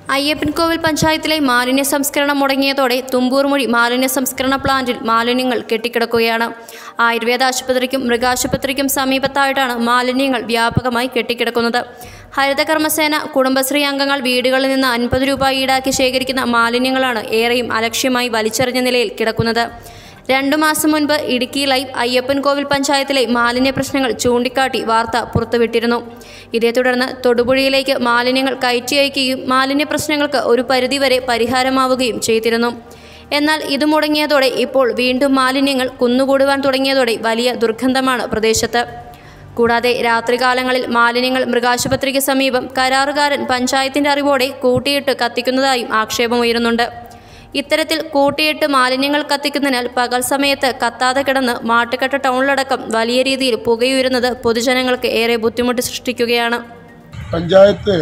അയ്യപ്പൻകോവിൽ പഞ്ചായത്തിലെ മാലിന്യ സംസ്കരണം മുടങ്ങിയതോടെ തുമ്പൂർമൊഴി മാലിന്യ സംസ്കരണ പ്ലാന്റിൽ മാലിന്യങ്ങൾ കെട്ടിക്കിടക്കുകയാണ് ആയുർവേദ ആശുപത്രിക്കും മൃഗാശുപത്രിക്കും സമീപത്തായിട്ടാണ് മാലിന്യങ്ങൾ വ്യാപകമായി കെട്ടിക്കിടക്കുന്നത് ഹരിതകർമ്മസേന കുടുംബശ്രീ അംഗങ്ങൾ വീടുകളിൽ നിന്ന് അൻപത് രൂപ ഈടാക്കി ശേഖരിക്കുന്ന മാലിന്യങ്ങളാണ് ഏറെയും അലക്ഷ്യമായി വലിച്ചെറിഞ്ഞ നിലയിൽ കിടക്കുന്നത് രണ്ടു മാസം മുൻപ് ഇടുക്കി ലൈവ് അയ്യപ്പൻകോവിൽ പഞ്ചായത്തിലെ മാലിന്യ പ്രശ്നങ്ങൾ ചൂണ്ടിക്കാട്ടി വാർത്ത പുറത്തുവിട്ടിരുന്നു ഇതേ തുടർന്ന് തൊടുപുഴയിലേക്ക് മാലിന്യങ്ങൾ കയറ്റി അയക്കുകയും മാലിന്യ പ്രശ്നങ്ങൾക്ക് ഒരു പരിധിവരെ പരിഹാരമാവുകയും ചെയ്തിരുന്നു എന്നാൽ ഇത് മുടങ്ങിയതോടെ ഇപ്പോൾ വീണ്ടും മാലിന്യങ്ങൾ കുന്നുകൂടുവാൻ തുടങ്ങിയതോടെ വലിയ ദുർഗന്ധമാണ് പ്രദേശത്ത് കൂടാതെ രാത്രികാലങ്ങളിൽ മാലിന്യങ്ങൾ മൃഗാശുപത്രിക്ക് സമീപം കരാറുകാരൻ പഞ്ചായത്തിന്റെ അറിവോടെ കൂട്ടിയിട്ട് കത്തിക്കുന്നതായും ആക്ഷേപമുയരുന്നുണ്ട് ഇത്തരത്തിൽ കൂട്ടിയിട്ട് മാലിന്യങ്ങൾ കത്തിക്കുന്നതിനാൽ പകൽ സമയത്ത് കത്താതെ കിടന്ന് മാട്ടുകെട്ട ടൗണിലടക്കം വലിയ രീതിയിൽ പുകയുയരുന്നത് പൊതുജനങ്ങൾക്ക് ഏറെ ബുദ്ധിമുട്ട് സൃഷ്ടിക്കുകയാണ് പഞ്ചായത്ത്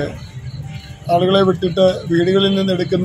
ആളുകളെ വിട്ടിട്ട് വീടുകളിൽ നിന്ന് എടുക്കുന്ന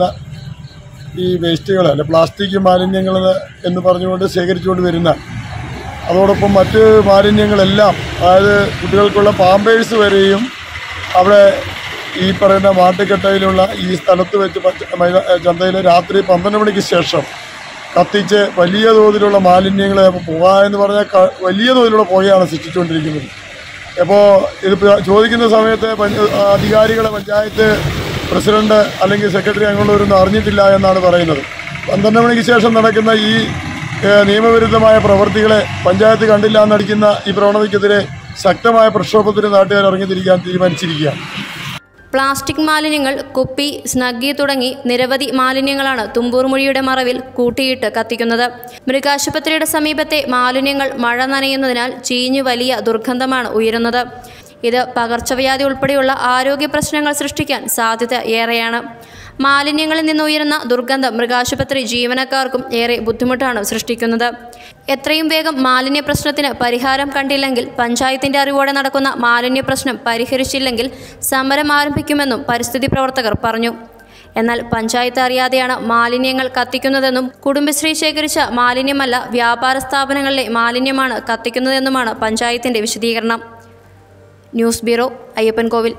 ഈ വേസ്റ്റുകൾ അല്ലെ പ്ലാസ്റ്റിക് മാലിന്യങ്ങൾ എന്ന് പറഞ്ഞുകൊണ്ട് ശേഖരിച്ചുകൊണ്ട് വരുന്ന അതോടൊപ്പം മറ്റ് മാലിന്യങ്ങളെല്ലാം അതായത് കുട്ടികൾക്കുള്ള പാമ്പേഴ്സ് വരെയും അവിടെ ഈ പറയുന്ന മാട്ടുകെട്ടയിലുള്ള ഈ സ്ഥലത്ത് വെച്ച് പച്ച- മൈതാ- ചന്തയിൽ രാത്രി പന്ത്രണ്ട് മണിക്ക് ശേഷം കത്തിച്ച് വലിയ തോതിലുള്ള മാലിന്യങ്ങൾ പുക എന്ന് പറഞ്ഞാൽ ക- വലിയ തോതിലുള്ള പുകയാണ് സൃഷ്ടിച്ചുകൊണ്ടിരിക്കുന്നത് അപ്പോൾ ഇത് പ- ചോദിക്കുന്ന സമയത്ത് പഞ്ച- അധികാരികളെ പഞ്ചായത്ത് പ്രസിഡന്റ് അല്ലെങ്കിൽ സെക്രട്ടറി അങ്ങനെയുള്ളവരൊന്നും അറിഞ്ഞിട്ടില്ല എന്നാണ് പറയുന്നത് പന്ത്രണ്ട് മണിക്ക് ശേഷം നടക്കുന്ന ഈ ഏഹ്, നിയമവിരുദ്ധമായ പ്രവർത്തികളെ പഞ്ചായത്ത് കണ്ടില്ല എന്നടിക്കുന്ന ഈ പ്രവണതയ്ക്കെതിരെ ശക്തമായ പ്രക്ഷോഭത്തിന് നാട്ടുകാർ ഇറങ്ങിത്തിരിക്കാൻ തീരുമാനിച്ചിരിക്കുകയാണ് പ്ലാസ്റ്റിക് മാലിന്യങ്ങൾ കുപ്പി സ്നഗ്ഗി തുടങ്ങി നിരവധി മാലിന്യങ്ങളാണ് തുമ്പൂർമൊഴിയുടെ മറവിൽ കൂട്ടിയിട്ട് കത്തിക്കുന്നത് മൃഗാശുപത്രിയുടെ സമീപത്തെ മാലിന്യങ്ങൾ മഴ നനയുന്നതിനാൽ ചീഞ്ഞു വലിയ ദുർഗന്ധമാണ് ഉയരുന്നത് ഇത് പകർച്ചവ്യാധി ഉൾപ്പെടെയുള്ള ആരോഗ്യ പ്രശ്നങ്ങൾ സൃഷ്ടിക്കാൻ സാധ്യത ഏറെയാണ് മാലിന്യങ്ങളിൽ നിന്നുയരുന്ന ദുർഗന്ധം മൃഗാശുപത്രി ജീവനക്കാർക്കും ഏറെ ബുദ്ധിമുട്ടാണ് സൃഷ്ടിക്കുന്നത് എത്രയും വേഗം മാലിന്യ പ്രശ്നത്തിന് പരിഹാരം കണ്ടില്ലെങ്കിൽ പഞ്ചായത്തിന്റെ അറിവോടെ നടക്കുന്ന മാലിന്യ പ്രശ്നം പരിഹരിച്ചില്ലെങ്കിൽ സമരം ആരംഭിക്കുമെന്നും പരിസ്ഥിതി പ്രവർത്തകർ പറഞ്ഞു എന്നാൽ പഞ്ചായത്ത് അറിയാതെയാണ് മാലിന്യങ്ങൾ കത്തിക്കുന്നതെന്നും കുടുംബശ്രീ ശേഖരിച്ച മാലിന്യമല്ല വ്യാപാര സ്ഥാപനങ്ങളിലെ മാലിന്യമാണ് കത്തിക്കുന്നതെന്നുമാണ് പഞ്ചായത്തിന്റെ വിശദീകരണം ന്യൂസ് ബ്യൂറോ അയ്യപ്പൻകോവിൽ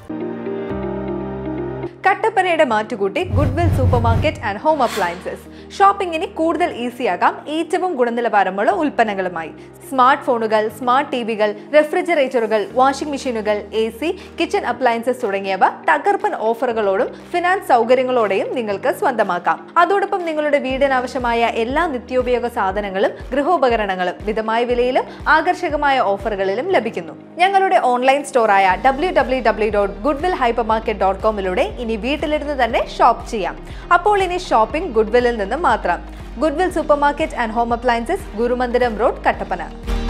കട്ടപ്പനയുടെ മാറ്റുകൂട്ടി Goodwill super market and home appliances ഷോപ്പിംഗിന് കൂടുതൽ ഈസിയാകാം ഏറ്റവും ഗുണനിലവാരമുള്ള ഉൽപ്പന്നങ്ങളുമായി സ്മാർട്ട് ഫോണുകൾ സ്മാർട്ട് ടി വികൾ റെഫ്രിജറേറ്ററുകൾ വാഷിംഗ് മെഷീനുകൾ എ സി കിച്ചൺ അപ്ലയൻസസ് തുടങ്ങിയവ തകർപ്പൻ ഓഫറുകളോടും ഫിനാൻസ് സൗകര്യങ്ങളോടെയും നിങ്ങൾക്ക് സ്വന്തമാക്കാം അതോടൊപ്പം നിങ്ങളുടെ വീടിനാവശ്യമായ എല്ലാ നിത്യോപയോഗ സാധനങ്ങളും ഗൃഹോപകരണങ്ങളും മിതമായ വിലയിലും ആകർഷകമായ ഓഫറുകളിലും ലഭിക്കുന്നു ഞങ്ങളുടെ ഓൺലൈൻ സ്റ്റോറായ W W W dot Goodwill hyper market dot കോമിലൂടെ ഇനി വീട്ടിലിരുന്ന് തന്നെ ഷോപ്പ് ചെയ്യാം അപ്പോൾ ഇനി ഷോപ്പിംഗ് ഗുഡ്വില്ലിൽ നിന്ന് മാത്രം Goodwill super market and home appliances Gurumandiram road Kattappana